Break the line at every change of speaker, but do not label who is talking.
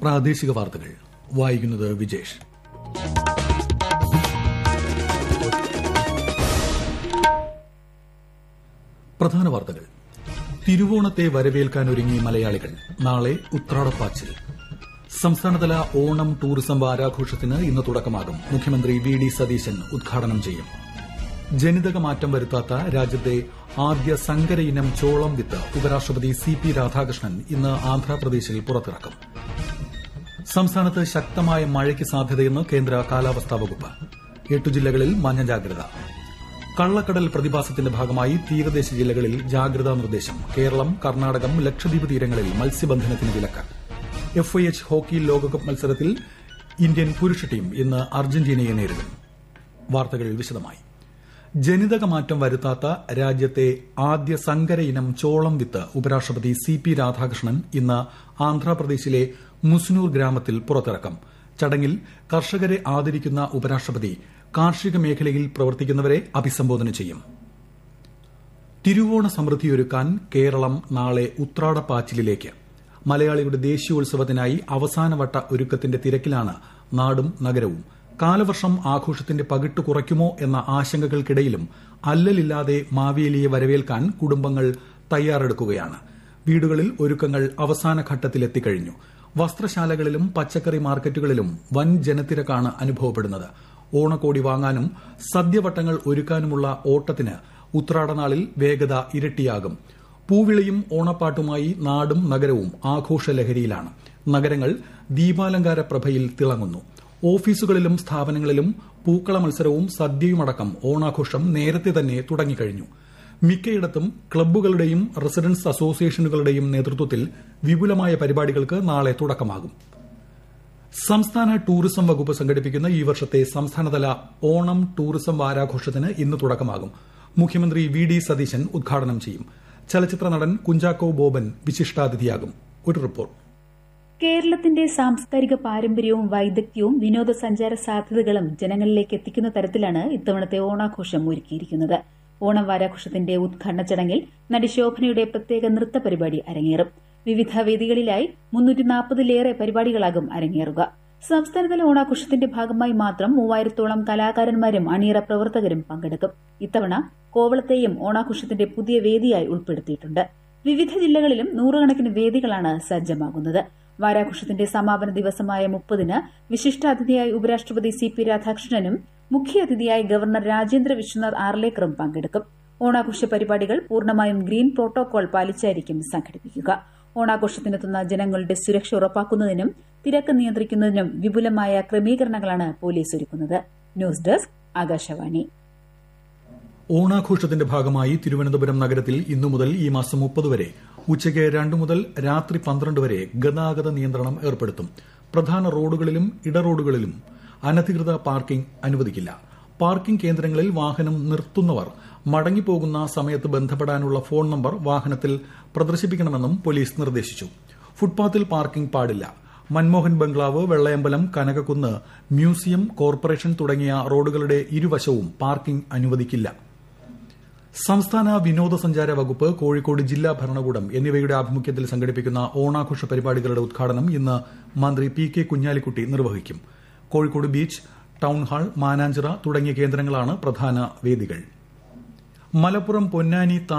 പ്രാദേശിക വാർത്തകൾ വായിക്കുന്നത് വിജേഷ് പ്രധാന വാർത്തകൾ തിരുവോണത്തെ വരവേൽക്കാൻ ഒരുങ്ങി മലയാളികൾ നാളെ ഉത്രാടപ്പാച്ചിൽ സംസ്ഥാനതല ഓണം ടൂറിസം വാരാഘോഷത്തിന് ഇന്ന് തുടക്കമാകും മുഖ്യമന്ത്രി വി ഡി സതീശൻ ഉദ്ഘാടനം ചെയ്യും ജനിതക മാറ്റം വരുത്താത്ത രാജ്യത്തെ ആദ്യ സങ്കര ഇനം ചോളം വിത്ത് ഉപരാഷ്ട്രപതി സി പി രാധാകൃഷ്ണൻ ഇന്ന് ആന്ധ്രാപ്രദേശിൽ പുറത്തിറക്കും സംസ്ഥാനത്ത് ശക്തമായ മഴയ്ക്ക് സാധ്യതയെന്ന് കേന്ദ്ര കാലാവസ്ഥാ വകുപ്പ് എട്ടു ജില്ലകളിൽ മഞ്ഞ ജാഗ്രത കള്ളക്കടൽ പ്രതിഭാസത്തിന്റെ ഭാഗമായി തീരദേശ ജില്ലകളിൽ ജാഗ്രതാ നിർദ്ദേശം കേരളം കർണാടകം ലക്ഷദ്വീപ് തീരങ്ങളിൽ മത്സ്യബന്ധനത്തിന് വിലക്ക് എഫ്ഐഎച്ച് ഹോക്കി ലോകകപ്പ് മത്സരത്തിൽ ഇന്ത്യൻ പുരുഷ ടീം ഇന്ന് അർജന്റീനയെ നേരിടും വാർത്തകൾ വിശദമായി ജനിതക മാറ്റം വരുത്താത്ത രാജ്യത്തെ ആദ്യ സങ്കര ഇനം ചോളം വിത്ത് ഉപരാഷ്ട്രപതി സി പി രാധാകൃഷ്ണൻ ഇന്ന് ആന്ധ്രാപ്രദേശിലെ മുസ്നൂർ ഗ്രാമത്തിൽ പുറത്തിറക്കും ചടങ്ങിൽ കർഷകരെ ആദരിക്കുന്ന ഉപരാഷ്ട്രപതി കാർഷിക മേഖലയിൽ പ്രവർത്തിക്കുന്നവരെ അഭിസംബോധന ചെയ്യും തിരുവോണ സമൃദ്ധിയൊരുക്കാൻ കേരളം നാളെ ഉത്രാടപ്പാച്ചിലിലേക്ക് മലയാളിയുടെ ദേശീയോത്സവത്തിനായി അവസാനവട്ട ഒരുക്കത്തിന്റെ തിരക്കിലാണ് നാടും നഗരവും കാലവർഷം ആഘോഷത്തിന്റെ പകിട്ട് കുറയ്ക്കുമോ എന്ന ആശങ്കകൾക്കിടയിലും അല്ലലില്ലാതെ മാവേലിയെ വരവേൽക്കാൻ കുടുംബങ്ങൾ തയ്യാറെടുക്കുകയാണ് വീടുകളിൽ ഒരുക്കങ്ങൾ അവസാന ഘട്ടത്തിലെത്തിക്കഴിഞ്ഞു വസ്ത്രശാലകളിലും പച്ചക്കറി മാർക്കറ്റുകളിലും വൻ ജനത്തിരക്കാണ് അനുഭവപ്പെടുന്നത് ഓണക്കോടി വാങ്ങാനും സദ്യവട്ടങ്ങൾ ഒരുക്കാനുമുള്ള ഓട്ടത്തിന് ഉത്രാടനാളിൽ വേഗത ഇരട്ടിയാകും പൂവിളിയും ഓണപ്പാട്ടുമായി നാടും നഗരവും ആഘോഷലഹരിയിലാണ് നഗരങ്ങൾ ദീപാലങ്കാര പ്രഭയിൽ തിളങ്ങുന്നു ഓഫീസുകളിലും സ്ഥാപനങ്ങളിലും പൂക്കള മത്സരവും സദ്യയുമടക്കം ഓണാഘോഷം നേരത്തെ തന്നെ തുടങ്ങിക്കഴിഞ്ഞു മിക്കയിടത്തും ക്ലബ്ബുകളുടെയും റെസിഡൻസ് അസോസിയേഷനുകളുടെയും നേതൃത്വത്തിൽ വിപുലമായ പരിപാടികൾക്ക് നാളെ തുടക്കമാകും സംസ്ഥാന ടൂറിസം വകുപ്പ് സംഘടിപ്പിക്കുന്ന ഈ വർഷത്തെ സംസ്ഥാനതല ഓണം ടൂറിസം വാരാഘോഷത്തിന് ഇന്ന് തുടക്കമാകും മുഖ്യമന്ത്രി വി ഡി സതീശൻ ഉദ്ഘാടനം ചെയ്യും ചലച്ചിത്ര നടൻ കുഞ്ചാക്കോ ബോബൻ വിശിഷ്ടാതിഥിയാകും ഒരു റിപ്പോർട്ട്
കേരളത്തിന്റെ സാംസ്കാരിക പാരമ്പര്യവും വൈദഗ്ധ്യവും വിനോദസഞ്ചാര സാധ്യതകളും ജനങ്ങളിലേക്ക് എത്തിക്കുന്ന തരത്തിലാണ് ഇത്തവണത്തെ ഓണാഘോഷം ഒരുക്കിയിരിക്കുന്നത് ഓണം വാരാഘോഷത്തിന്റെ ഉദ്ഘാടന ചടങ്ങിൽ നടി ശോഭനയുടെ പ്രത്യേക നൃത്ത പരിപാടി അരങ്ങേറും വിവിധ വേദികളിലായി മുന്നൂറ്റി നാൽപ്പതിലേറെ പരിപാടികളാകും അരങ്ങേറുക സംസ്ഥാനതല ഓണാഘോഷത്തിന്റെ ഭാഗമായി മാത്രം മൂവായിരത്തോളം കലാകാരന്മാരും അണിയറ പ്രവർത്തകരും പങ്കെടുക്കും ഇത്തവണ കോവളത്തെയും ഓണാഘോഷത്തിന്റെ പുതിയ വേദിയായി ഉൾപ്പെടുത്തിയിട്ടുണ്ട് വിവിധ ജില്ലകളിലും നൂറുകണക്കിന് വേദികളാണ് സജ്ജമാകുന്നത് വാരാഘോഷത്തിന്റെ സമാപന ദിവസമായ മുപ്പതിന് വിശിഷ്ടാതിഥിയായി ഉപരാഷ്ട്രപതി സി പി രാധാകൃഷ്ണനും മുഖ്യാതിഥിയായി ഗവർണർ രാജേന്ദ്ര വിശ്വനാഥ് ആർലേക്കറും പങ്കെടുക്കും ഓണാഘോഷ പരിപാടികൾ പൂർണ്ണമായും ഗ്രീൻ പ്രോട്ടോകോൾ പാലിച്ചായിരിക്കും സംഘടിപ്പിക്കുക ഓണാഘോഷത്തിനെത്തുന്ന ജനങ്ങളുടെ സുരക്ഷ ഉറപ്പാക്കുന്നതിനും തിരക്ക് നിയന്ത്രിക്കുന്നതിനും വിപുലമായ ക്രമീകരണങ്ങളാണ് പോലീസ് ഒരുക്കുന്നത് ന്യൂസ് ഡെസ്ക് ആകാശവാണി
ഓണാഘോഷത്തിന്റെ ഭാഗമായി തിരുവനന്തപുരം നഗരത്തിൽ ഇന്നു മുതൽ ഈ മാസം മുപ്പത് വരെ ഉച്ചയ്ക്ക് രണ്ടു മുതൽ രാത്രി പന്ത്രണ്ട് വരെ ഗതാഗത നിയന്ത്രണം ഏർപ്പെടുത്തും പ്രധാന റോഡുകളിലും ഇടറോഡുകളിലും അനധികൃത പാർക്കിംഗ് അനുവദിക്കില്ല പാർക്കിംഗ് കേന്ദ്രങ്ങളിൽ വാഹനം നിർത്തുന്നവർ മടങ്ങിപ്പോകുന്ന സമയത്ത് ബന്ധപ്പെടാനുള്ള ഫോൺ നമ്പർ വാഹനത്തിൽ പ്രദർശിപ്പിക്കണമെന്നും പോലീസ് നിർദ്ദേശിച്ചു ഫുട്പാത്തിൽ പാർക്കിംഗ് പാടില്ല Manmohan bungalow Vellayambalam Kanakakkunnu museum corporation തുടങ്ങിയ റോഡുകളുടെ ഇരുവശവും പാർക്കിംഗ് അനുവദിക്കില്ല സംസ്ഥാന വിനോദസഞ്ചാര വകുപ്പ് കോഴിക്കോട് ജില്ലാ ഭരണകൂടം എന്നിവയുടെ ആഭിമുഖ്യത്തിൽ സംഘടിപ്പിക്കുന്ന ഓണാഘോഷ പരിപാടികളുടെ ഉദ്ഘാടനം ഇന്ന് മന്ത്രി പി കെ കുഞ്ഞാലിക്കുട്ടി നിർവഹിക്കും കോഴിക്കോട് ബീച്ച് ടൌൺഹാൾ മാനാഞ്ചിറ തുടങ്ങിയ കേന്ദ്രങ്ങളാണ് പ്രധാന വേദികൾ മലപ്പുറം പൊന്നാനി